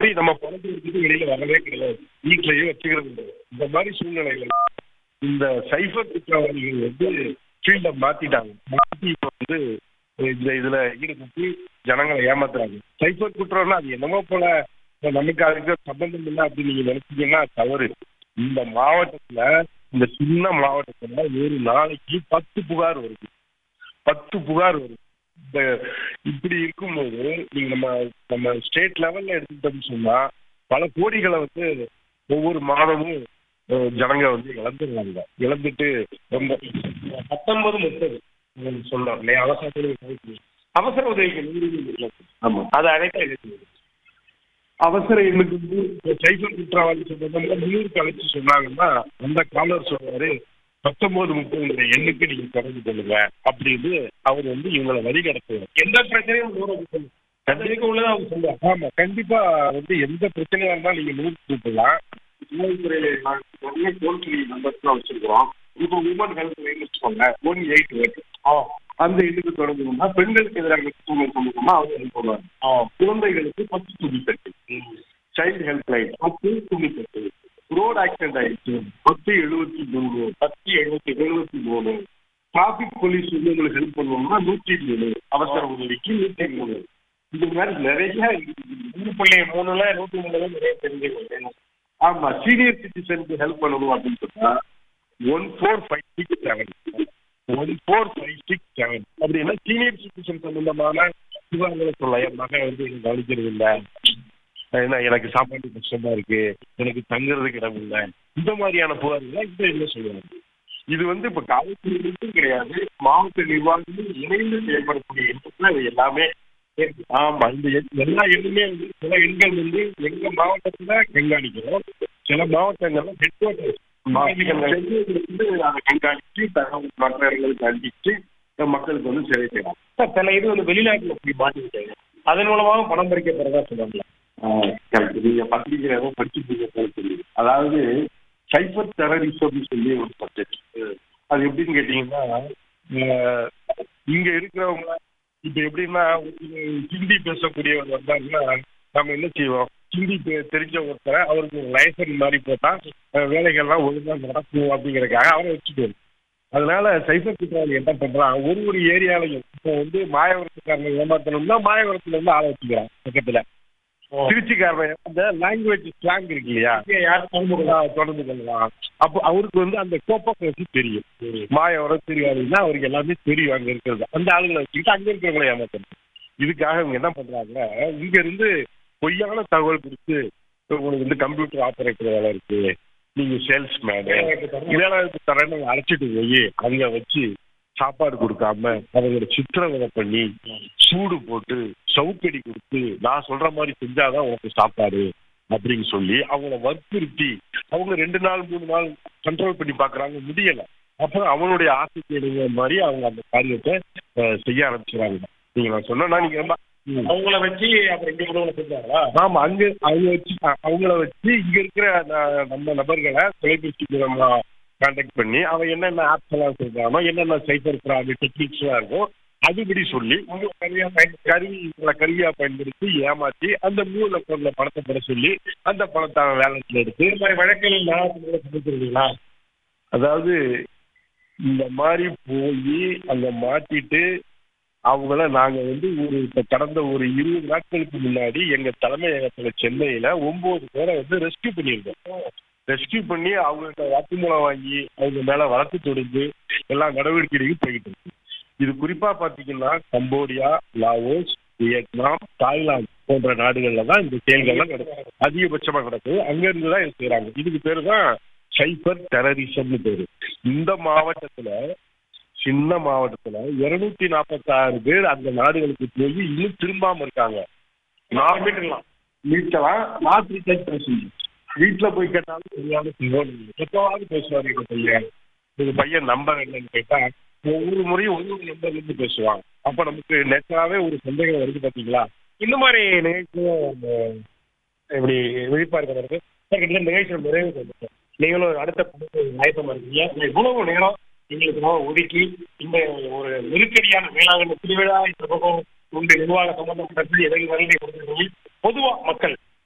மாதிரி நம்ம பணத்தை எடுத்துட்டு வெளியில வரவே கிடையாது வீட்லயே வச்சுக்கிறது கிடையாது இந்த மாதிரி சூழ்நிலைகள் இந்த சைபர் குற்றவாளிகள் வந்து ஃபீல்ட மாத்திட்டாங்க மாத்தி இப்போ வந்து இந்த இதுல ஈடுபட்டு ஜனங்களை ஏமாத்துறாங்க சைபர் குற்றம்னா அது என்னமோ போல இப்ப நமக்கு அதுக்கு சம்பந்தம் இல்லை அப்படின்னு நீங்க நினைச்சீங்கன்னா தவறு இந்த மாவட்டத்துல இந்த சின்ன மாவட்டத்துல ஒரு நாளைக்கு பத்து புகார் வருது பத்து புகார் வருது இந்த இப்படி இருக்கும்போது நீங்க நம்ம நம்ம ஸ்டேட் லெவல்ல எடுத்துக்கிட்டோம்னு சொன்னா பல கோடிகளை வந்து ஒவ்வொரு மாதமும் அஹ், ஜனங்க வந்து இழந்துடுறாங்க இழந்துட்டு ரொம்ப பத்தொன்பது முப்பது சொல்லலாம் இல்லையா அவசர உதவி அவசர உதவிக்கு நூறு இல்லை ஆமா அதை அழைத்தா இருக்கு அவசர எண்ணுக்கு வந்து இப்ப சைபர் குற்றவாளி சொன்னதுல முன்னூறுக்கு அழைச்சு சொன்னாங்கன்னா அந்த காலர் சொல்றாரு பத்தொன்பது முப்பது எண்ணுக்கு நீங்க தொடர்பு கொள்ளுங்க அப்படின்னு அவர் வந்து இவங்களை வழி கடத்துவார் எந்த பிரச்சனையும் நூறு கண்டிப்பா உள்ளதா அவங்க சொல்லுவாங்க ஆமா கண்டிப்பா வந்து எந்த பிரச்சனையா இருந்தாலும் நீங்க நூறு கூப்பிடலாம் உளவுத்துறையில நாங்க நிறைய டோல் ஃப்ரீ நம்பர்ஸ்லாம் வச்சிருக்கிறோம் இப்போ உமன் ஹெல்த் லைன் வச்சுக்கோங்க ஒன் எயிட் எயிட் அந்த எண்ணுக்கு தொடங்கணும்னா பெண்களுக்கு எதிராக குற்றங்கள் சம்பந்தமா அவங்க ஹெல்ப் பண்ணுவாங்க குழந்தைகளுக்கு பத்து துணித்தட்டு சைல்டு ஹெல்ப் லைன் பத்து துணித்தட்டு ரோடு ஆக்சிடென்ட் ஆயிடுச்சு பத்து எழுபத்தி மூணு பத்து எழுபத்தி எழுபத்தி மூணு டிராபிக் போலீஸ் வந்து உங்களுக்கு ஹெல்ப் பண்ணணும்னா நூற்றி மூணு அவசர உதவிக்கு நூற்றி மூணு இது மாதிரி நிறைய மூணு புள்ளி மூணுல நூற்றி மூணுல நிறைய தெரிஞ்சுக்கணும் ஆமா சீனியர் சிட்டிசனுக்கு ஹெல்ப் பண்ணணும் அப்படின்னு சொன்னா one four five six seven one four five six seven அப்படின்னா சீனியர் சிட்டிசன் சம்பந்தமான புகார்களை சொல்ல என் மகன் வந்து எனக்கு கவனிக்கிறது இல்லை ஏன்னா எனக்கு சாப்பாட்டு கஷ்டமா இருக்கு எனக்கு தங்குறதுக்கு இடம் இல்லை இந்த மாதிரியான புகார்கள் இந்த என்ன சொல்லுவாங்க இது வந்து இப்ப காவல்துறை மட்டும் கிடையாது மாவட்ட நிர்வாகமும் இணைந்து செயல்படக்கூடிய எண்ணத்துல இது எல்லாமே இருக்கு. ஆமா இந்த எண்- எல்லா எண்ணுமே வந்து சில எண்கள் வந்து எங்க மாவட்டத்துல கண்காணிக்கிறோம் சில மாவட்டங்கள்ல ஹெட் குவார்டர்ஸ் வந்து அதை கண்காணிச்சு தகவல் மற்ற இடங்களுக்கு அனுப்பிச்சு மக்களுக்கு வந்து சேவை செய்யலாம் சார் சில இது வந்து வெளிநாட்டுல போய் மாட்டிக்கிட்டாங்க அதன் மூலமாக பணம் பறிக்கப்படுறதா சொல்லுவாங்களா கரெக்ட் நீங்க பத்திரிகை ஏதோ படிச்சிருப்பீங்க போல தெரியுது அதாவது சைபர் டெரரிசம் சொல்லி ஒரு சப்ஜெக்ட் அது எப்படின்னு கேட்டீங்கன்னா அஹ், இங்க இருக்கிறவங்க இப்ப எப்படின்னா ஒரு ஹிந்தி பேசக்கூடியவர் வந்தாருன்னா நம்ம என்ன செய்வோம் ஹிந்தி தெ- தெரிஞ்ச ஒருத்தரை அவருக்கு ஒரு லைசன்ஸ் மாதிரி போட்டா அஹ், வேலைகள்லாம் ஒழுங்கா நடக்கும் அப்படிங்கறதுக்காக அவரை வச்சுட்டு அதனால சைபர் குற்றவாளி என்ன பண்றான் ஒரு ஒரு ஏரியாலையும் இப்போ வந்து மாயவரத்துக்காரனை ஏமாத்தணும்னா மாயவரத்துல இருந்து ஆளை வச்சுக்கிறான் பக்கத்துல திருச்சிக்காரன் அந்த லாங்குவேஜ் ஸ்லாங் இருக்கு இல்லையா யார் தொடர்ந்து கொள்ளலாம் அப்போ அவருக்கு வந்து அந்த கோப்போக்ரசி தெரியும் மாயவரம் திருவாரூர்னா அவருக்கு எல்லாமே தெரியும் அங்க இருக்கிறது அந்த ஆளுங்களை வச்சுக்கிட்டு அங்க இருக்கிறவங்களை ஏமாத்தணும் இதுக்காக இவங்க என்ன பண்றாங்க இங்க இருந்து பொய்யான தகவல் கொடுத்து உங்களுக்கு வந்து கம்ப்யூட்டர் ஆபரேட்டர் வேலை இருக்கு நீங்க சேல்ஸ் மேனு இதெல்லாம் தரேன்னு அழைச்சிட்டு போய் அங்க வச்சு சாப்பாடு கொடுக்காம அவங்கள சித்திரவதை பண்ணி சூடு போட்டு சவுக்கடி கொடுத்து நான் சொல்ற மாதிரி செஞ்சாதான் உனக்கு சாப்பாடு அப்படின்னு சொல்லி அவங்கள வற்புறுத்தி அவங்க ரெண்டு நாள் மூணு நாள் கண்ட்ரோல் பண்ணி பாக்குறாங்க முடியல அப்புறம் அவனுடைய ஆசைக்கு இணைந்த மாதிரி அவங்க அந்த காரியத்தை அஹ், செய்ய ஆரம்பிச்சுறாங்க நீங்க நான் சொன்னா நீங்க ரொம்ப ம். அவங்கள வச்சு அப்புறம் இங்க உணவு செஞ்சாங்களா ஆமா அங்க அவங்க வச்சு அ- அவங்கள வச்சு இங்க இருக்கிற ந- நம்ம நபர்களை தொலைபேசி மூலமா கான்டாக்ட் பண்ணி அவன் என்னென்ன ஆப்ஸ் எல்லாம் சொல்றானோ என்னென்ன சைபர் ஃப்ராடு டெக்னிக்ஸ் எல்லாம் இருக்கும் அதுபடி சொல்லி உங்க கருவியா பயன் கருவி இவங்களை கருவியா பயன்படுத்தி ஏமாத்தி அந்த மூல பொருளை பணத்தை பெற சொல்லி அந்த பணத்தை அவன் வேலன்ஸ்ல எடுத்து இந்த மாதிரி வழக்குகள் நான் சமைச்சிருக்கீங்களா அதாவது இந்த மாதிரி போய் அங்க மாட்டிட்டு அவங்கள நாங்க வந்து ஒரு இப்ப கடந்த ஒரு இருபது நாட்களுக்கு முன்னாடி எங்க தலைமையகத்துல சென்னையில ஒன்பது பேரை வந்து ரெஸ்கியூ பண்ணியிருக்கோம் ரெஸ்கியூ பண்ணி அவங்கள்ட்ட வாக்குமூலம் வாங்கி அவங்க மேல வழக்கு தொடுத்து எல்லா நடவடிக்கைகளும் போய்கிட்டு இருக்கு இது குறிப்பா பாத்தீங்கன்னா கம்போடியா லாவோஸ் வியட்நாம் தாய்லாந்து போன்ற நாடுகள்ல தான் இந்த செயல்கள்லாம் நடக்குது அதிகபட்சமா நடக்குது அங்க இருந்து தான் இது செய்யறாங்க இதுக்கு பேரு தான் சைபர் டெரரிசம்னு பேரு இந்த மாவட்டத்துல சின்ன மாவட்டத்துல இருநூத்தி நாற்பத்தி ஆறு பேர் அந்த நாடுகளுக்கு போய் இன்னும் திரும்பாம இருக்காங்க நான் மீட்டலாம் மீட்டலாம் நாட் ரீசார்ஜ் பேசுங்க வீட்டுல போய் கேட்டாலும் தெரியாம செய்வோம் எப்பவாவது பேசுவாரு எங்க பையன் உங்க பையன் நம்பர் என்னன்னு கேட்டா ஒவ்வொரு முறையும் ஒவ்வொரு நம்பர்ல இருந்து பேசுவாங்க அப்ப நமக்கு நெட்டாவே ஒரு சந்தேகம் வருது பாத்தீங்களா இந்த மாதிரி நிகழ்ச்சியும் அஹ், இப்படி விழிப்பா இருக்கிறது சார் கிட்ட நிகழ்ச்சி நிறைவு செஞ்சுட்டோம் நீங்களும் அடுத்த படத்துக்கு ஆயத்தமா இருக்கீங்க இவ்வளவு நேரம் எங்களுக்கு ஒதுக்கி இந்த ஒரு நெருக்கடியான வேளாண் திருவிழா இந்த பக்கம் உண்டு நிர்வாக சம்பந்தப்பட்ட எதை வருகை கொடுத்துருக்கீங்க பொதுவா மக்கள்